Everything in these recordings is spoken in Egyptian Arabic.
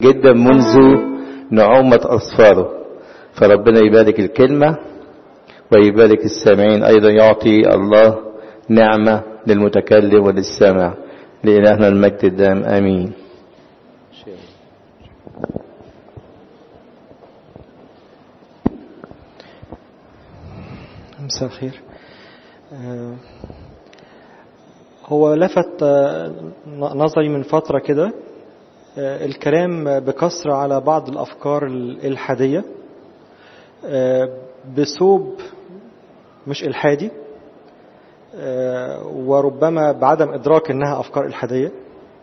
جدا منذ نعومة أصفاره فربنا يبارك الكلمة ويبارك السامعين أيضا يعطي الله نعمة للمتكلم وللسامع لإلهنا المجد الدائم آمين مساء الخير آه، هو لفت آه، نظري من فترة كده آه، الكلام بكثرة على بعض الأفكار الإلحادية بثوب مش إلحادي وربما بعدم إدراك إنها أفكار إلحادية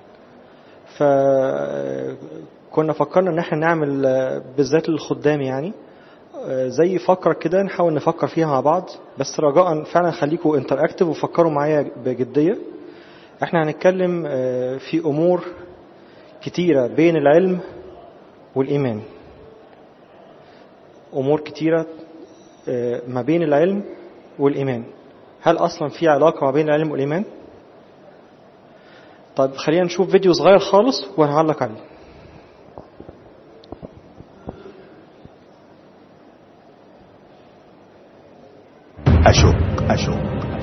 فكنا فكرنا إن احنا نعمل بالذات للخدام يعني زي فقرة كده نحاول نفكر فيها مع بعض بس رجاء فعلا خليكم انتراكتيف وفكروا معايا بجدية احنا هنتكلم في امور كتيرة بين العلم والايمان امور كتيرة ما بين العلم والايمان هل اصلا في علاقة ما بين العلم والايمان طيب خلينا نشوف فيديو صغير خالص وهنعلق عليه أشك أشك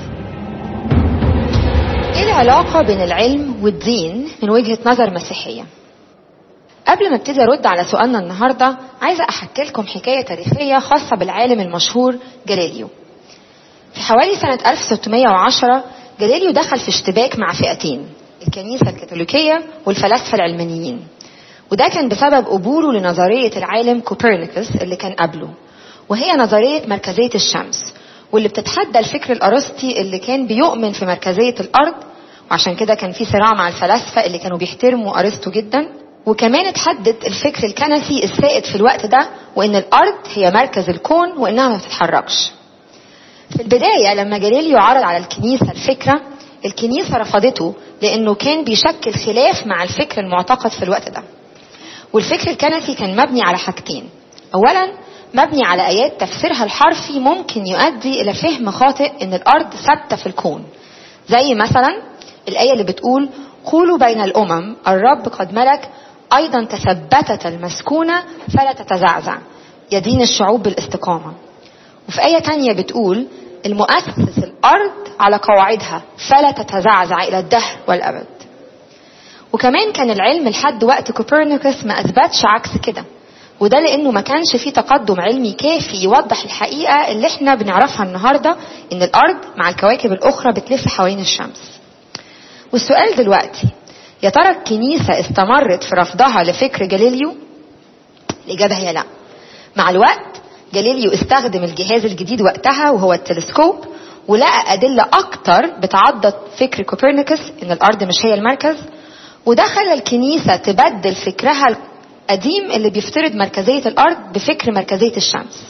ايه العلاقة بين العلم والدين من وجهة نظر مسيحية؟ قبل ما ابتدي ارد على سؤالنا النهاردة عايزة احكي لكم حكاية تاريخية خاصة بالعالم المشهور جاليليو. في حوالي سنة 1610 جاليليو دخل في اشتباك مع فئتين الكنيسة الكاثوليكية والفلاسفة العلمانيين. وده كان بسبب قبوله لنظرية العالم كوبرنيكوس اللي كان قبله وهي نظرية مركزية الشمس واللي بتتحدى الفكر الأرسطي اللي كان بيؤمن في مركزية الأرض وعشان كده كان في صراع مع الفلاسفة اللي كانوا بيحترموا أرسطو جدا وكمان اتحدد الفكر الكنسي السائد في الوقت ده وإن الأرض هي مركز الكون وإنها ما بتتحركش في البداية لما جاليليو عرض على الكنيسة الفكرة الكنيسة رفضته لأنه كان بيشكل خلاف مع الفكر المعتقد في الوقت ده والفكر الكنسي كان مبني على حاجتين أولا مبني على آيات تفسيرها الحرفي ممكن يؤدي إلى فهم خاطئ إن الأرض ثابتة في الكون زي مثلا الآية اللي بتقول قولوا بين الأمم الرب قد ملك أيضا تثبتت المسكونة فلا تتزعزع يدين الشعوب بالاستقامة وفي آية تانية بتقول المؤسس الأرض على قواعدها فلا تتزعزع إلى الدهر والأبد وكمان كان العلم لحد وقت كوبرنيكوس ما أثبتش عكس كده وده لانه ما كانش فيه تقدم علمي كافي يوضح الحقيقه اللي احنا بنعرفها النهارده ان الارض مع الكواكب الاخرى بتلف حوالين الشمس. والسؤال دلوقتي يا ترى الكنيسه استمرت في رفضها لفكر جاليليو؟ الاجابه هي لا. مع الوقت جاليليو استخدم الجهاز الجديد وقتها وهو التلسكوب ولقى أدلة أكتر بتعضد فكر كوبرنيكوس إن الأرض مش هي المركز وده خلى الكنيسة تبدل فكرها قديم اللي بيفترض مركزية الأرض بفكر مركزية الشمس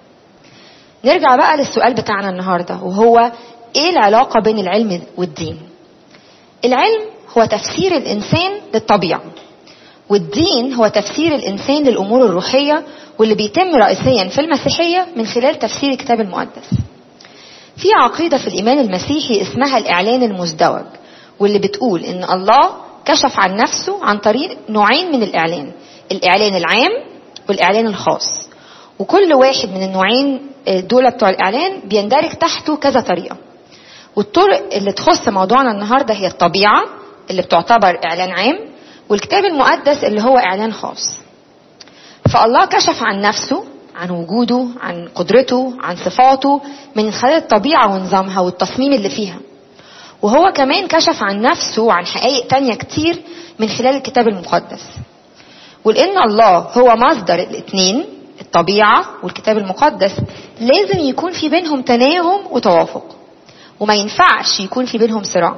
نرجع بقى للسؤال بتاعنا النهاردة وهو إيه العلاقة بين العلم والدين العلم هو تفسير الإنسان للطبيعة والدين هو تفسير الإنسان للأمور الروحية واللي بيتم رئيسيا في المسيحية من خلال تفسير الكتاب المقدس في عقيدة في الإيمان المسيحي اسمها الإعلان المزدوج واللي بتقول إن الله كشف عن نفسه عن طريق نوعين من الإعلان الإعلان العام والإعلان الخاص وكل واحد من النوعين دول بتوع الإعلان بيندرج تحته كذا طريقة والطرق اللي تخص موضوعنا النهاردة هي الطبيعة اللي بتعتبر إعلان عام والكتاب المقدس اللي هو إعلان خاص فالله كشف عن نفسه عن وجوده عن قدرته عن صفاته من خلال الطبيعة ونظامها والتصميم اللي فيها وهو كمان كشف عن نفسه وعن حقائق تانية كتير من خلال الكتاب المقدس ولأن الله هو مصدر الاثنين الطبيعة والكتاب المقدس لازم يكون في بينهم تناغم وتوافق وما ينفعش يكون في بينهم صراع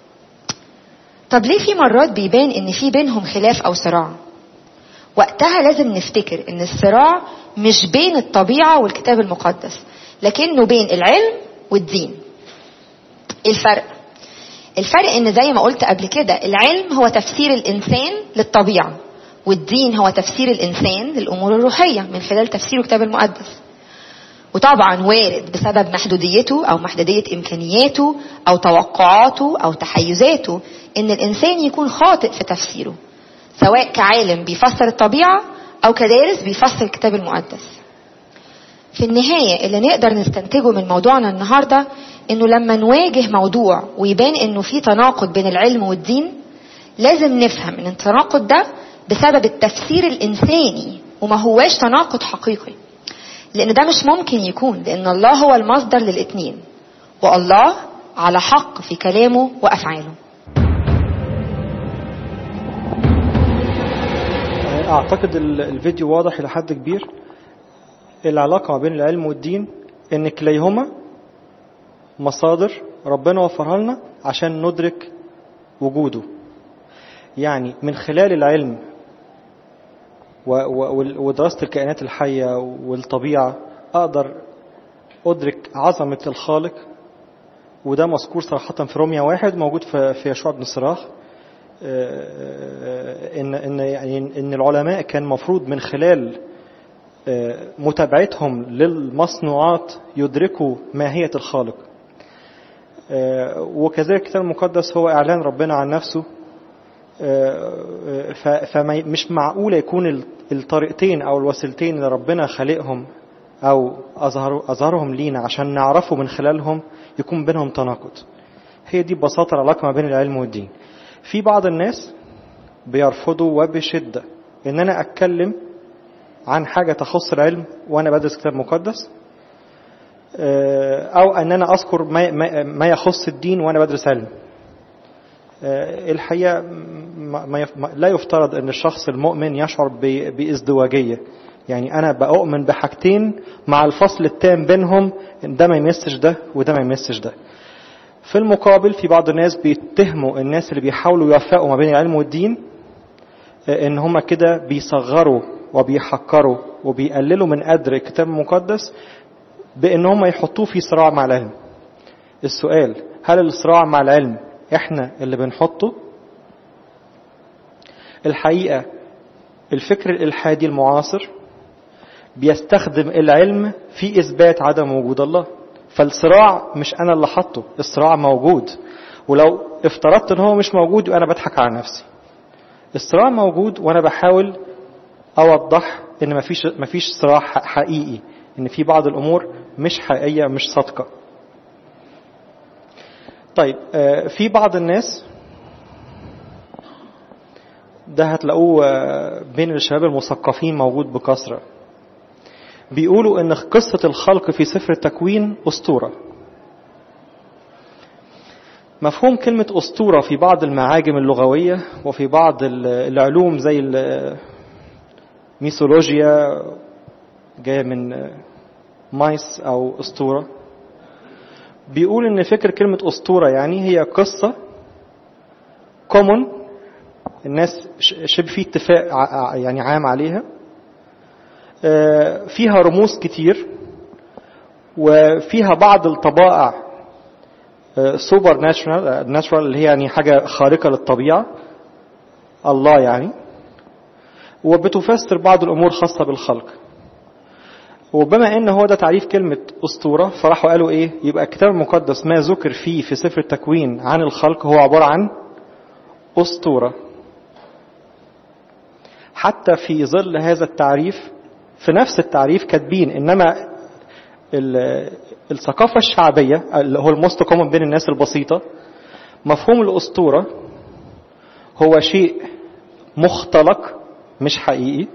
طب ليه في مرات بيبان ان في بينهم خلاف او صراع وقتها لازم نفتكر ان الصراع مش بين الطبيعة والكتاب المقدس لكنه بين العلم والدين ايه الفرق الفرق ان زي ما قلت قبل كده العلم هو تفسير الانسان للطبيعة والدين هو تفسير الانسان للامور الروحية من خلال تفسير الكتاب المقدس وطبعا وارد بسبب محدوديته او محدودية امكانياته او توقعاته او تحيزاته ان الانسان يكون خاطئ في تفسيره سواء كعالم بيفسر الطبيعة أو كدارس بيفسر الكتاب المقدس في النهاية اللي نقدر نستنتجه من موضوعنا النهاردة إنه لما نواجه موضوع ويبان إنه في تناقض بين العلم والدين لازم نفهم إن التناقض ده بسبب التفسير الإنساني وما هواش تناقض حقيقي لأن ده مش ممكن يكون لأن الله هو المصدر للاتنين والله على حق في كلامه وأفعاله اعتقد ال- الفيديو واضح الى حد كبير العلاقه ما بين العلم والدين ان كليهما مصادر ربنا وفرها لنا عشان ندرك وجوده يعني من خلال العلم و- و- وال- ودراسة الكائنات الحية والطبيعة أقدر أدرك عظمة الخالق وده مذكور صراحة في روميا واحد موجود في في يشوع بن صراخ آه، ان ان يعني ان العلماء كان مفروض من خلال آه، متابعتهم للمصنوعات يدركوا ماهية الخالق آه، وكذلك الكتاب المقدس هو إعلان ربنا عن نفسه فمش معقولة يكون ال- الطريقتين أو الوسيلتين اللي ربنا خلقهم أو أظهر أظهرهم لينا عشان نعرفه من خلالهم يكون بينهم تناقض هي دي ببساطة العلاقة ما بين العلم والدين في بعض الناس بيرفضوا وبشدة إن أنا أتكلم عن حاجة تخص العلم وأنا بدرس كتاب مقدس آه، أو أن أنا أذكر ما- ما ما يخص الدين وأنا بدرس علم آه، الحقيقة ما- ما يف- ما- لا يفترض أن الشخص المؤمن يشعر ب- بازدواجية يعني أنا بأؤمن بحاجتين مع الفصل التام بينهم إن ده ما يمسش ده وده ما يمسش ده في المقابل في بعض الناس بيتهموا الناس اللي بيحاولوا يوفقوا ما بين العلم والدين آه، ان هم كده بيصغروا وبيحقروا وبيقللوا من قدر الكتاب المقدس بان هم يحطوه في صراع مع العلم السؤال هل الصراع مع العلم احنا اللي بنحطه الحقيقة الفكر الإلحادي المعاصر بيستخدم العلم في إثبات عدم وجود الله فالصراع مش أنا اللي حطه الصراع موجود ولو افترضت ان هو مش موجود يبقى انا بضحك على نفسي الصراع موجود وانا بحاول اوضح ان مفيش مفيش صراع ح- حقيقي ان في بعض الامور مش حقيقيه مش صادقه طيب آه، في بعض الناس ده هتلاقوه آه، بين الشباب المثقفين موجود بكثره بيقولوا ان قصه الخلق في سفر التكوين اسطوره مفهوم كلمة أسطورة في بعض المعاجم اللغوية وفي بعض ال- العلوم زي الميثولوجيا جاية من مايس أو أسطورة بيقول إن فكر كلمة أسطورة يعني هي قصة كومون الناس ش- شبه في اتفاق ع- ع- يعني عام عليها آه، فيها رموز كتير وفيها بعض الطبائع سوبر ناتشرال ناتشرال اللي هي يعني حاجة خارقة للطبيعة الله يعني وبتفسر بعض الأمور خاصة بالخلق وبما ان هو ده تعريف كلمة أسطورة فراحوا قالوا ايه يبقى الكتاب المقدس ما ذكر فيه في سفر التكوين عن الخلق هو عبارة عن أسطورة حتى في ظل هذا التعريف في نفس التعريف كاتبين انما ال- الثقافة الشعبية اللي هو الموست كومن بين الناس البسيطة مفهوم الأسطورة هو شيء مختلق مش حقيقي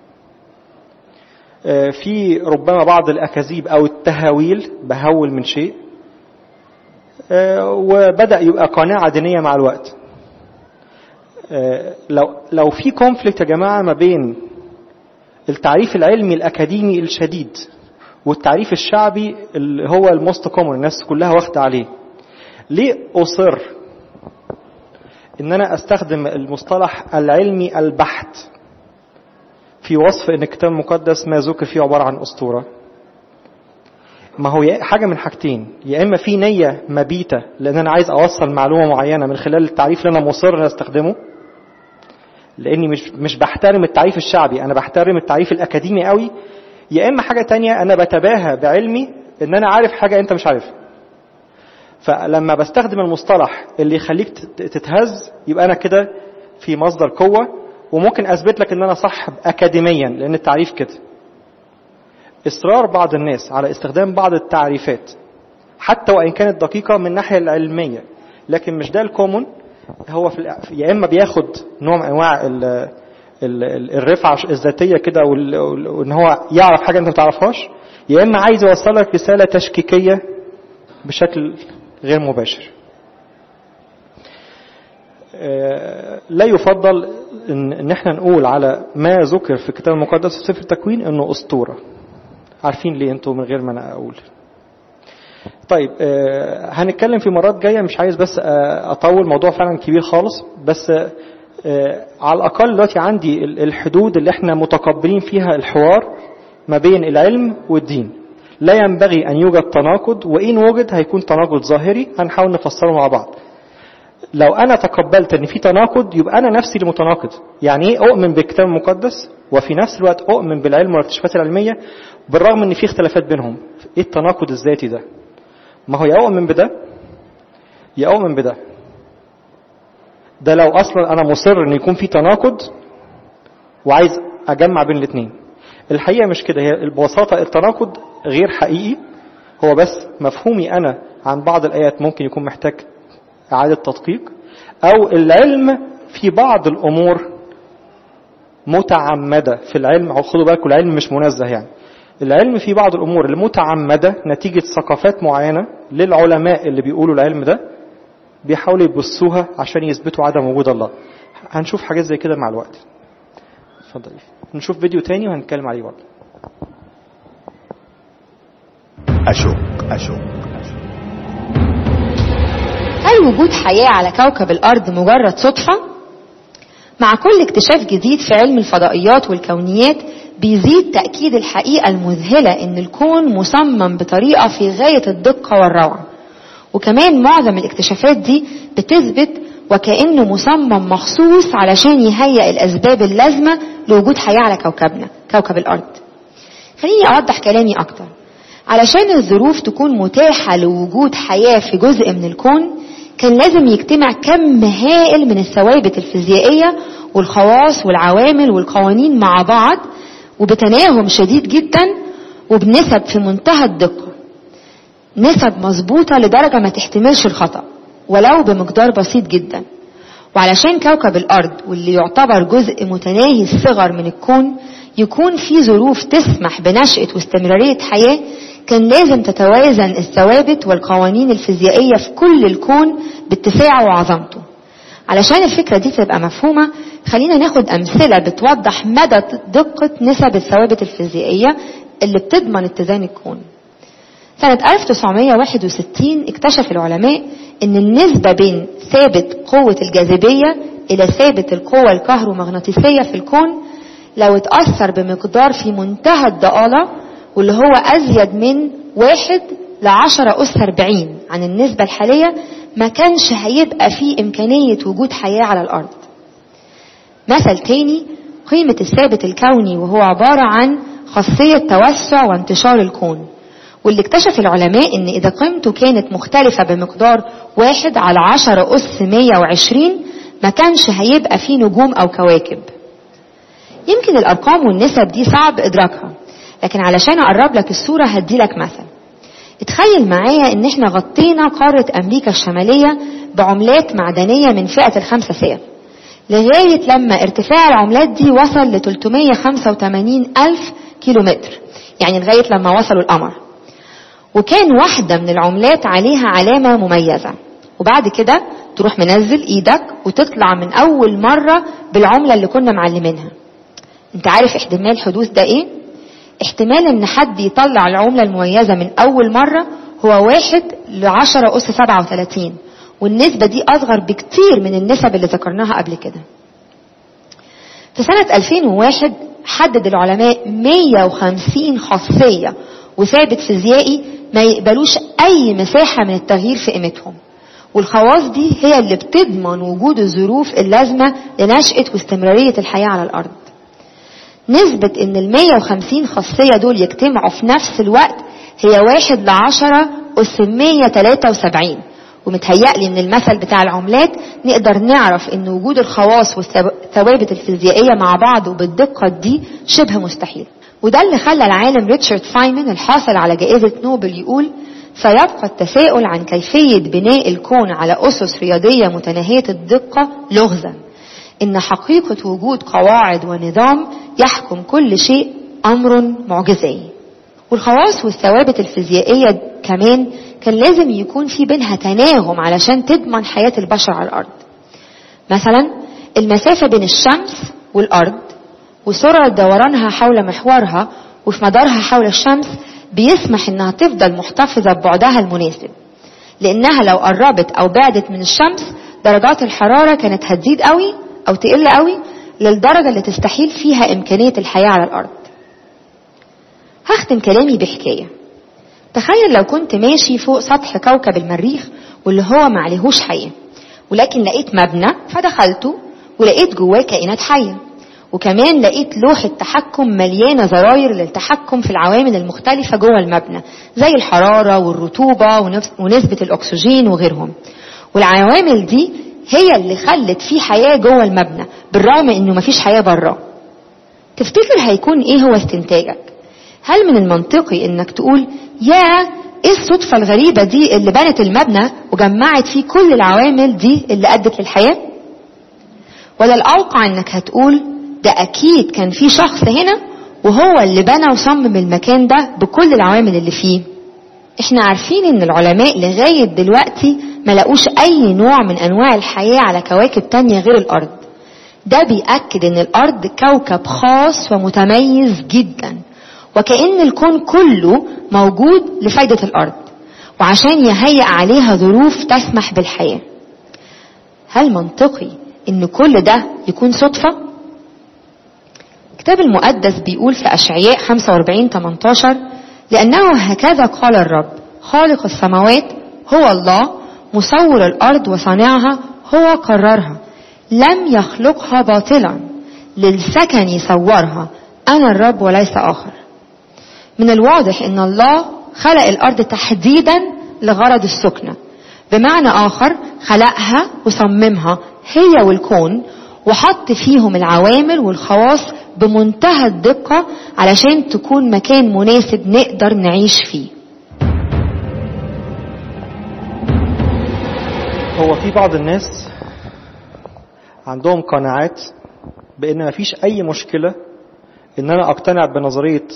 آه، في ربما بعض الأكاذيب أو التهاويل بهول من شيء آه، وبدأ يبقى قناعة دينية مع الوقت آه، لو لو في كونفليكت يا جماعة ما بين التعريف العلمي الأكاديمي الشديد والتعريف الشعبي اللي هو الموست كومون الناس كلها واخده عليه ليه اصر ان انا استخدم المصطلح العلمي البحت في وصف ان الكتاب المقدس ما ذكر فيه عباره عن اسطوره ما هو يا- حاجه من حاجتين يا اما في نيه مبيته لان انا عايز اوصل معلومه معينه من خلال التعريف اللي انا مصر ان استخدمه لاني مش مش بحترم التعريف الشعبي انا بحترم التعريف الاكاديمي قوي يا اما حاجه تانية انا بتباهى بعلمي ان انا عارف حاجه انت مش عارفها فلما بستخدم المصطلح اللي يخليك تت- تتهز يبقى انا كده في مصدر قوه وممكن اثبت لك ان انا صح اكاديميا لان التعريف كده اصرار بعض الناس على استخدام بعض التعريفات حتى وان كانت دقيقه من الناحيه العلميه لكن مش ده الكومون هو في الأ- يا اما بياخد نوع من انواع ال ال- ال- الرفعه الذاتيه كده وال- وال- وان هو يعرف حاجه انت ما تعرفهاش يا اما عايز يوصل لك رساله تشكيكيه بشكل غير مباشر آه، لا يفضل ان إن احنا نقول على ما ذكر في الكتاب المقدس في سفر التكوين انه اسطوره عارفين ليه انتوا من غير ما انا اقول طيب آه، هنتكلم في مرات جايه مش عايز بس آه، اطول موضوع فعلا كبير خالص بس آه، على الاقل دلوقتي عندي ال- الحدود اللي احنا متقبلين فيها الحوار ما بين العلم والدين لا ينبغي ان يوجد تناقض وان وجد هيكون تناقض ظاهري هنحاول نفسره مع بعض لو انا تقبلت ان في تناقض يبقى انا نفسي المتناقض يعني ايه اؤمن بالكتاب المقدس وفي نفس الوقت اؤمن بالعلم والاكتشافات العلميه بالرغم ان في اختلافات بينهم ايه التناقض الذاتي ده ما هو يا اؤمن بده يا اؤمن بده ده لو اصلا انا مصر ان يكون في تناقض وعايز اجمع بين الاثنين الحقيقه مش كده هي ببساطه التناقض غير حقيقي هو بس مفهومي انا عن بعض الايات ممكن يكون محتاج إعادة تدقيق أو العلم في بعض الأمور متعمدة في العلم أو خدوا بالكم العلم مش منزه يعني العلم في بعض الأمور المتعمدة نتيجة ثقافات معينة للعلماء اللي بيقولوا العلم ده بيحاولوا يبصوها عشان يثبتوا عدم وجود الله هنشوف حاجات زي كده مع الوقت اتفضل نشوف فيديو تاني وهنتكلم عليه برضه أشك أشك هل وجود حياة على كوكب الأرض مجرد صدفة؟ مع كل اكتشاف جديد في علم الفضائيات والكونيات بيزيد تأكيد الحقيقة المذهلة إن الكون مصمم بطريقة في غاية الدقة والروعة وكمان معظم الاكتشافات دي بتثبت وكأنه مصمم مخصوص علشان يهيئ الأسباب اللازمة لوجود حياة على كوكبنا كوكب الأرض خليني أوضح كلامي أكتر علشان الظروف تكون متاحة لوجود حياة في جزء من الكون كان لازم يجتمع كم هائل من الثوابت الفيزيائية والخواص والعوامل والقوانين مع بعض وبتناغم شديد جدا وبنسب في منتهى الدقة نسب مظبوطة لدرجة ما تحتملش الخطأ ولو بمقدار بسيط جدا وعلشان كوكب الأرض واللي يعتبر جزء متناهي الصغر من الكون يكون في ظروف تسمح بنشأة واستمرارية حياة كان لازم تتوازن الثوابت والقوانين الفيزيائية في كل الكون باتساعه وعظمته علشان الفكرة دي تبقى مفهومة خلينا ناخد أمثلة بتوضح مدى دقة نسب الثوابت الفيزيائية اللي بتضمن اتزان الكون سنة 1961 اكتشف العلماء ان النسبة بين ثابت قوة الجاذبية الى ثابت القوة الكهرومغناطيسية في الكون لو اتأثر بمقدار في منتهى الضآلة واللي هو أزيد من واحد لعشرة أس أربعين عن النسبة الحالية ما كانش هيبقى فيه إمكانية وجود حياة على الأرض مثل تاني قيمة الثابت الكوني وهو عبارة عن خاصية توسع وانتشار الكون واللي اكتشف العلماء ان اذا قيمته كانت مختلفة بمقدار واحد على عشرة أس مية وعشرين ما كانش هيبقى فيه نجوم أو كواكب يمكن الأرقام والنسب دي صعب إدراكها لكن علشان أقرب لك الصورة هدي لك مثل اتخيل معايا ان احنا غطينا قارة أمريكا الشمالية بعملات معدنية من فئة الخمسة سير لغاية لما ارتفاع العملات دي وصل ل 385 ألف كيلومتر يعني لغاية لما وصلوا القمر وكان واحدة من العملات عليها علامة مميزة وبعد كده تروح منزل ايدك وتطلع من اول مرة بالعملة اللي كنا معلمينها انت عارف احتمال حدوث ده ايه احتمال ان حد يطلع العملة المميزة من اول مرة هو واحد لعشرة اس سبعة وثلاثين والنسبة دي اصغر بكتير من النسب اللي ذكرناها قبل كده في سنة 2001 حدد العلماء 150 خاصية وثابت فيزيائي ما يقبلوش اي مساحة من التغيير في قيمتهم والخواص دي هي اللي بتضمن وجود الظروف اللازمة لنشأة واستمرارية الحياة على الأرض نسبة ان ال 150 خاصية دول يجتمعوا في نفس الوقت هي واحد لعشرة أس 173 ومتهيألي من المثل بتاع العملات نقدر نعرف ان وجود الخواص والثوابت الفيزيائية مع بعض وبالدقة دي شبه مستحيل وده اللي خلى العالم ريتشارد فايمن الحاصل على جائزة نوبل يقول سيبقى التساؤل عن كيفية بناء الكون على أسس رياضية متناهية الدقة لغزا إن حقيقة وجود قواعد ونظام يحكم كل شيء أمر معجزي والخواص والثوابت الفيزيائية كمان كان لازم يكون في بينها تناغم علشان تضمن حياة البشر على الأرض مثلا المسافة بين الشمس والأرض وسرعة دورانها حول محورها وفي مدارها حول الشمس بيسمح انها تفضل محتفظة ببعدها المناسب لانها لو قربت او بعدت من الشمس درجات الحرارة كانت هتزيد قوي او تقل قوي للدرجة اللي تستحيل فيها امكانية الحياة على الارض هختم كلامي بحكاية تخيل لو كنت ماشي فوق سطح كوكب المريخ واللي هو معلهوش حياة ولكن لقيت مبنى فدخلته ولقيت جواه كائنات حية وكمان لقيت لوحة تحكم مليانة زراير للتحكم في العوامل المختلفة جوه المبنى زي الحرارة والرطوبة ونسبة الأكسجين وغيرهم والعوامل دي هي اللي خلت في حياة جوه المبنى بالرغم انه مفيش حياة بره تفتكر هيكون ايه هو استنتاجك هل من المنطقي انك تقول يا ايه الصدفة الغريبة دي اللي بنت المبنى وجمعت فيه كل العوامل دي اللي ادت للحياة ولا الاوقع انك هتقول ده اكيد كان في شخص هنا وهو اللي بنى وصمم المكان ده بكل العوامل اللي فيه احنا عارفين ان العلماء لغاية دلوقتي ما لقوش اي نوع من انواع الحياة على كواكب تانية غير الارض ده بيأكد ان الارض كوكب خاص ومتميز جدا وكأن الكون كله موجود لفايدة الارض وعشان يهيئ عليها ظروف تسمح بالحياة هل منطقي ان كل ده يكون صدفه الكتاب المقدس بيقول في أشعياء 45 18 لأنه هكذا قال الرب خالق السماوات هو الله مصور الأرض وصانعها هو قررها لم يخلقها باطلا للسكن صورها أنا الرب وليس آخر من الواضح أن الله خلق الأرض تحديدا لغرض السكنة بمعنى آخر خلقها وصممها هي والكون وحط فيهم العوامل والخواص بمنتهى الدقة علشان تكون مكان مناسب نقدر نعيش فيه هو في بعض الناس عندهم قناعات بان مفيش اي مشكلة ان انا اقتنع بنظرية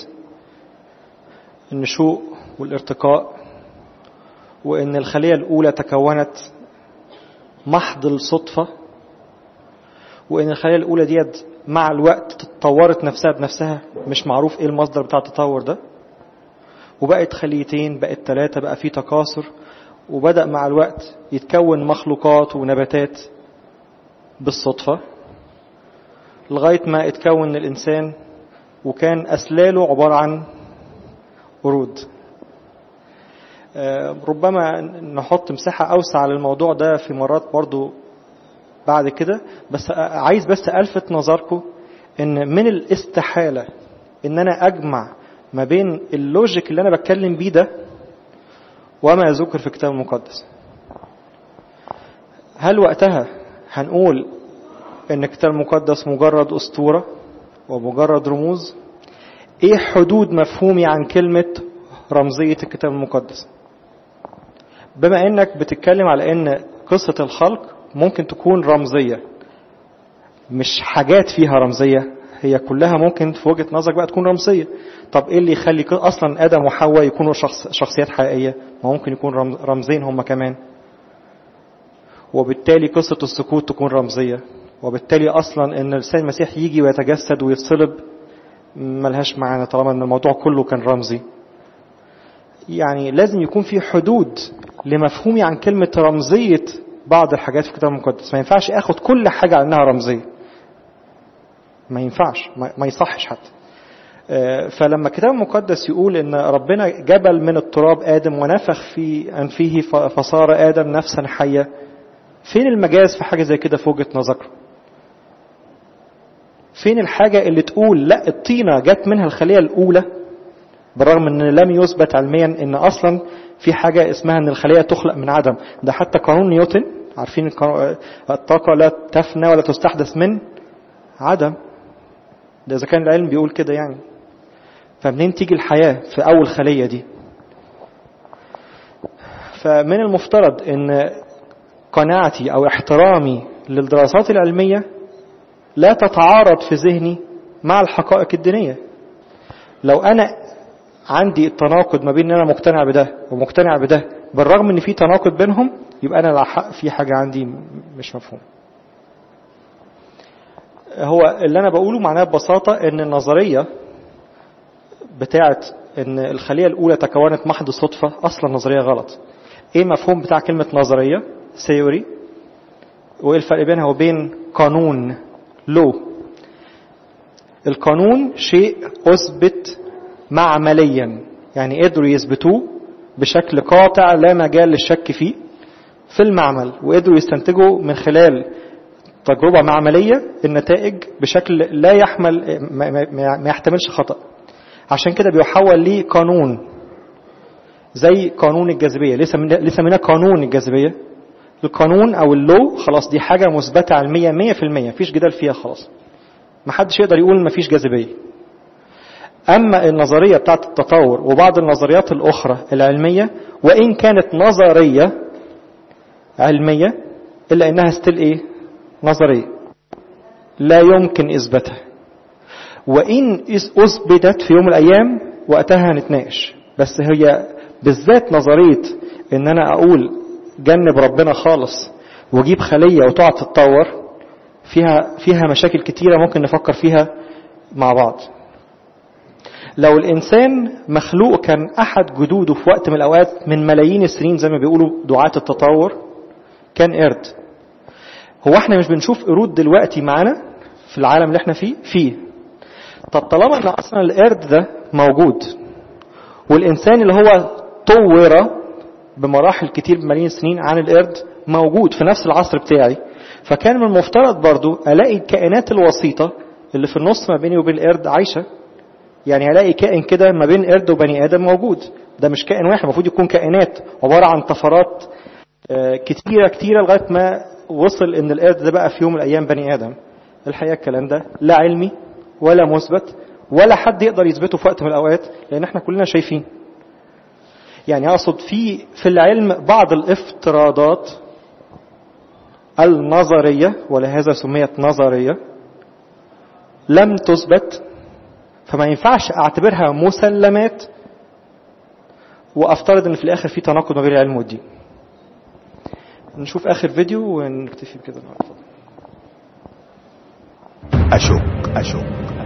النشوء والارتقاء وان الخلية الاولى تكونت محض الصدفة وان الخلية الاولى ديت مع الوقت تطورت نفسها بنفسها مش معروف ايه المصدر بتاع التطور ده وبقت خليتين بقت ثلاثة بقى في تكاثر وبدأ مع الوقت يتكون مخلوقات ونباتات بالصدفة لغاية ما اتكون الإنسان وكان أسلاله عبارة عن قرود ربما نحط مساحة أوسع للموضوع ده في مرات برضو بعد كده بس عايز بس ألفت نظركم إن من الاستحالة إن أنا أجمع ما بين اللوجيك اللي أنا بتكلم بيه ده وما ذكر في الكتاب المقدس هل وقتها هنقول ان الكتاب المقدس مجرد اسطوره ومجرد رموز ايه حدود مفهومي عن كلمه رمزيه الكتاب المقدس بما انك بتتكلم على ان قصه الخلق ممكن تكون رمزيه مش حاجات فيها رمزيه هي كلها ممكن في وجهه نظرك بقى تكون رمزيه طب ايه اللي يخلي اصلا ادم وحواء يكونوا شخص شخصيات حقيقيه ما ممكن يكون رمزين هم كمان وبالتالي قصه السكوت تكون رمزيه وبالتالي اصلا ان السيد المسيح يجي ويتجسد ويتصلب ملهاش معنى طالما ان الموضوع كله كان رمزي يعني لازم يكون في حدود لمفهومي عن كلمة رمزية بعض الحاجات في الكتاب المقدس ما ينفعش اخد كل حاجة على انها رمزية ما ينفعش ما يصحش حتى فلما الكتاب المقدس يقول ان ربنا جبل من التراب ادم ونفخ في انفه فصار ادم نفسا حيه فين المجاز في حاجه زي كده في وجهه نظرك فين الحاجه اللي تقول لا الطينه جت منها الخليه الاولى بالرغم ان لم يثبت علميا ان اصلا في حاجة اسمها ان الخلية تخلق من عدم ده حتى قانون نيوتن عارفين القانون- الطاقة لا تفنى ولا تستحدث من عدم ده اذا كان العلم بيقول كده يعني فمنين تيجي الحياة في اول خلية دي فمن المفترض ان قناعتي او احترامي للدراسات العلمية لا تتعارض في ذهني مع الحقائق الدينية لو انا عندي التناقض ما بين ان انا مقتنع بده ومقتنع بده بالرغم ان في تناقض بينهم يبقى انا لا حق في حاجة عندي مش مفهوم هو اللي انا بقوله معناه ببساطة ان النظرية بتاعت ان الخلية الاولى تكونت محض صدفة اصلا نظرية غلط ايه مفهوم بتاع كلمة نظرية ثيوري وايه الفرق بينها وبين قانون لو القانون شيء اثبت معمليا يعني قدروا يثبتوه بشكل قاطع لا مجال للشك فيه في المعمل وقدروا يستنتجوا من خلال تجربة معملية النتائج بشكل لا يحمل ما, ما, ما يحتملش خطأ عشان كده بيحول ليه قانون زي قانون الجاذبية لسه من لسه منها قانون الجاذبية القانون او اللو خلاص دي حاجة مثبتة علمية 100% مفيش جدال فيها خلاص محدش يقدر يقول مفيش جاذبية أما النظرية بتاعت التطور وبعض النظريات الأخرى العلمية وإن كانت نظرية علمية إلا إنها ستيل إيه؟ نظرية لا يمكن إثباتها وإن أثبتت في يوم من الأيام وقتها هنتناقش بس هي بالذات نظرية إن أنا أقول جنب ربنا خالص وأجيب خلية وتقعد تتطور فيها فيها مشاكل كتيرة ممكن نفكر فيها مع بعض لو الإنسان مخلوق كان أحد جدوده في وقت من الأوقات من ملايين السنين زي ما بيقولوا دعاة التطور كان قرد هو احنا مش بنشوف قرود دلوقتي معانا في العالم اللي احنا فيه فيه طب طالما ان اصلا القرد ده موجود والانسان اللي هو طور بمراحل كتير بملايين السنين عن القرد موجود في نفس العصر بتاعي فكان من المفترض برضو الاقي الكائنات الوسيطة اللي في النص ما بيني وبين القرد عايشة يعني هلاقي كائن كده ما بين قرد وبني ادم موجود ده مش كائن واحد المفروض يكون كائنات عباره عن طفرات كتيره كتيره لغايه ما وصل ان القرد ده بقى في يوم من الايام بني ادم الحقيقه الكلام ده لا علمي ولا مثبت ولا حد يقدر يثبته في وقت من الاوقات لان احنا كلنا شايفين يعني اقصد في في العلم بعض الافتراضات النظريه ولهذا سميت نظريه لم تثبت فما ينفعش اعتبرها مسلمات وافترض ان في الاخر في تناقض ما بين العلم والدين نشوف اخر فيديو ونكتفي بكده النهارده أشك أشك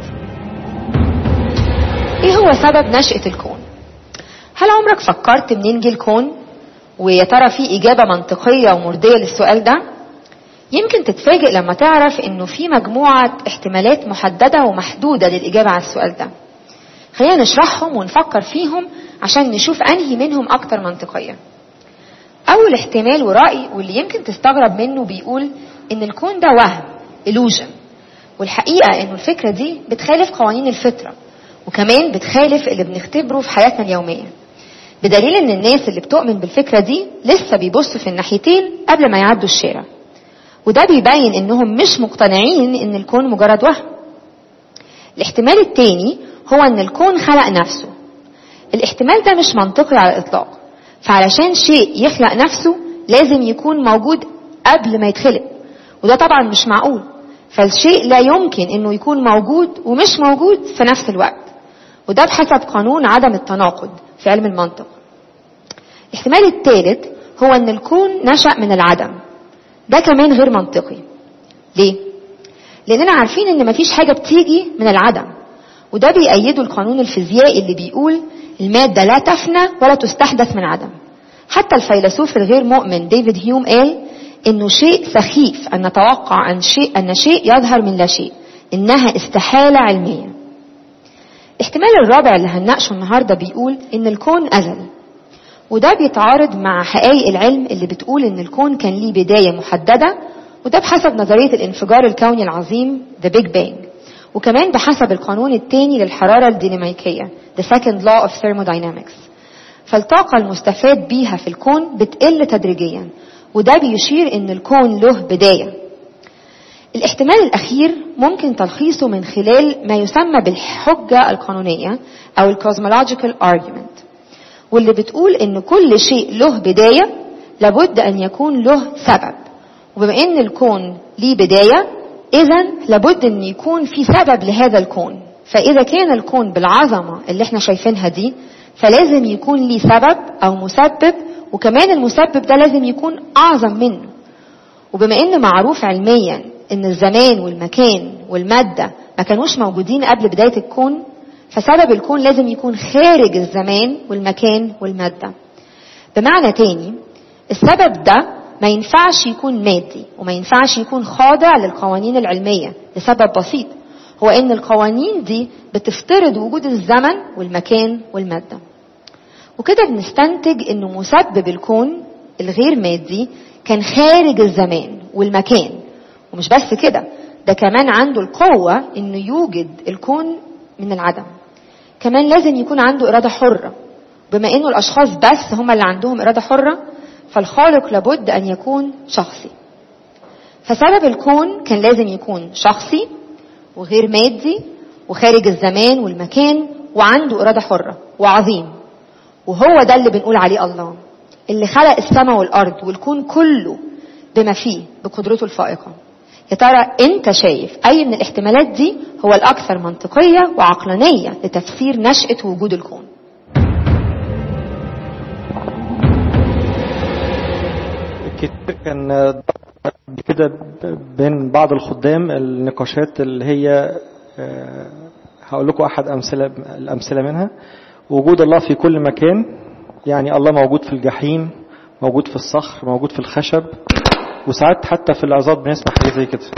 ايه هو سبب نشأة الكون هل عمرك فكرت منين جه الكون ويا ترى في اجابة منطقية ومرضية للسؤال ده يمكن تتفاجئ لما تعرف انه في مجموعة احتمالات محددة ومحدودة للاجابة على السؤال ده خلينا نشرحهم ونفكر فيهم عشان نشوف انهي منهم اكتر منطقية اول احتمال ورأي واللي يمكن تستغرب منه بيقول ان الكون ده وهم illusion والحقيقة انه الفكرة دي بتخالف قوانين الفطرة وكمان بتخالف اللي بنختبره في حياتنا اليومية بدليل ان الناس اللي بتؤمن بالفكرة دي لسه بيبصوا في الناحيتين قبل ما يعدوا الشارع وده بيبين انهم مش مقتنعين ان الكون مجرد وهم الاحتمال التاني هو ان الكون خلق نفسه الاحتمال ده مش منطقي على الاطلاق فعلشان شيء يخلق نفسه لازم يكون موجود قبل ما يتخلق وده طبعا مش معقول فالشيء لا يمكن انه يكون موجود ومش موجود في نفس الوقت وده بحسب قانون عدم التناقض في علم المنطق الاحتمال الثالث هو ان الكون نشأ من العدم ده كمان غير منطقي ليه لاننا عارفين ان مفيش حاجه بتيجي من العدم وده بيأيده القانون الفيزيائي اللي بيقول المادة لا تفنى ولا تستحدث من عدم حتى الفيلسوف الغير مؤمن ديفيد هيوم قال انه شيء سخيف ان نتوقع ان شيء ان شيء يظهر من لا شيء انها استحالة علمية الاحتمال الرابع اللي هنناقشه النهاردة بيقول ان الكون ازل وده بيتعارض مع حقائق العلم اللي بتقول ان الكون كان ليه بداية محددة وده بحسب نظرية الانفجار الكوني العظيم The Big Bang وكمان بحسب القانون الثاني للحرارة الديناميكية The Second Law of Thermodynamics فالطاقة المستفاد بيها في الكون بتقل تدريجيا وده بيشير ان الكون له بداية الاحتمال الأخير ممكن تلخيصه من خلال ما يسمى بالحجة القانونية أو الكوزمولوجيكال argument واللي بتقول ان كل شيء له بداية لابد ان يكون له سبب وبما ان الكون ليه بداية اذا لابد ان يكون في سبب لهذا الكون فاذا كان الكون بالعظمة اللي احنا شايفينها دي فلازم يكون ليه سبب او مسبب وكمان المسبب ده لازم يكون اعظم منه وبما ان معروف علميا ان الزمان والمكان والمادة ما كانوش موجودين قبل بداية الكون فسبب الكون لازم يكون خارج الزمان والمكان والمادة بمعنى تاني السبب ده ما ينفعش يكون مادي وما ينفعش يكون خاضع للقوانين العلمية لسبب بسيط هو ان القوانين دي بتفترض وجود الزمن والمكان والمادة وكده بنستنتج انه مسبب الكون الغير مادي كان خارج الزمان والمكان ومش بس كده ده كمان عنده القوة انه يوجد الكون من العدم كمان لازم يكون عنده إرادة حرة بما إنه الأشخاص بس هم اللي عندهم إرادة حرة فالخالق لابد أن يكون شخصي فسبب الكون كان لازم يكون شخصي وغير مادي وخارج الزمان والمكان وعنده إرادة حرة وعظيم وهو ده اللي بنقول عليه الله اللي خلق السماء والأرض والكون كله بما فيه بقدرته الفائقة يا ترى انت شايف اي من الاحتمالات دي هو الاكثر منطقية وعقلانية لتفسير نشأة وجود الكون كتير كان كده بين بعض الخدام النقاشات اللي هي آه، هقول لكم احد امثله الامثله منها وجود الله في كل مكان يعني الله موجود في الجحيم موجود في الصخر موجود في الخشب وساعات حتى في العظات بنسمع حاجه زي كده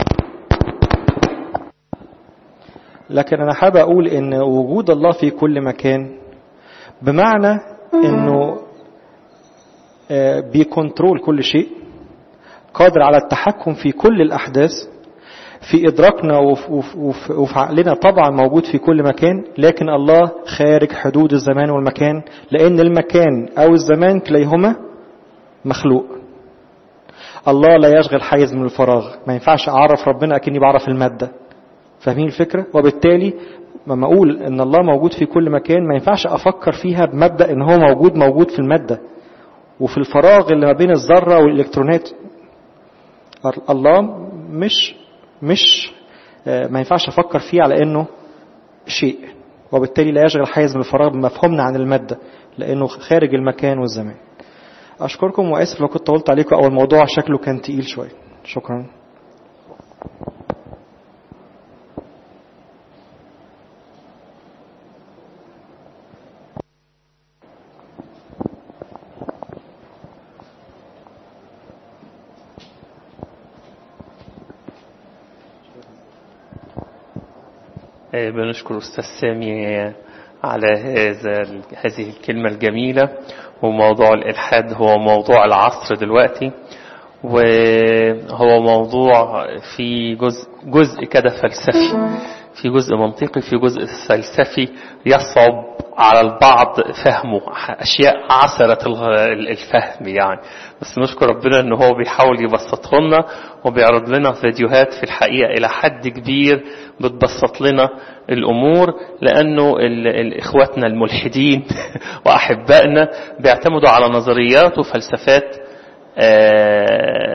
لكن انا حابب اقول ان وجود الله في كل مكان بمعنى انه آه، بيكنترول كل شيء قادر على التحكم في كل الاحداث في ادراكنا وف- وف- وف- وفي عقلنا طبعا موجود في كل مكان لكن الله خارج حدود الزمان والمكان لان المكان او الزمان كليهما مخلوق الله لا يشغل حيز من الفراغ ما ينفعش اعرف ربنا اكني بعرف الماده فاهمين الفكره وبالتالي لما اقول ان الله موجود في كل مكان ما ينفعش افكر فيها بمبدا ان هو موجود موجود في الماده وفي الفراغ اللي ما بين الذره والالكترونات الله مش مش آه، ما ينفعش افكر فيه على انه شيء وبالتالي لا يشغل حيز من الفراغ بمفهومنا عن الماده لانه خارج المكان والزمان اشكركم واسف لو كنت طولت عليكم او الموضوع شكله كان تقيل شويه شكرا آه، بنشكر أستاذ سامي على هذا هذه الكلمة الجميلة وموضوع الإلحاد هو موضوع العصر دلوقتي وهو موضوع في جزء جزء كده فلسفي في جزء منطقي في جزء فلسفي يصعب على البعض فهمه أشياء عسرة الفهم يعني بس نشكر ربنا ان هو بيحاول يبسطه لنا وبيعرض لنا فيديوهات في الحقيقة إلى حد كبير بتبسط لنا الأمور لأنه ال- ال- إخواتنا الملحدين وأحبائنا بيعتمدوا على نظريات وفلسفات آه،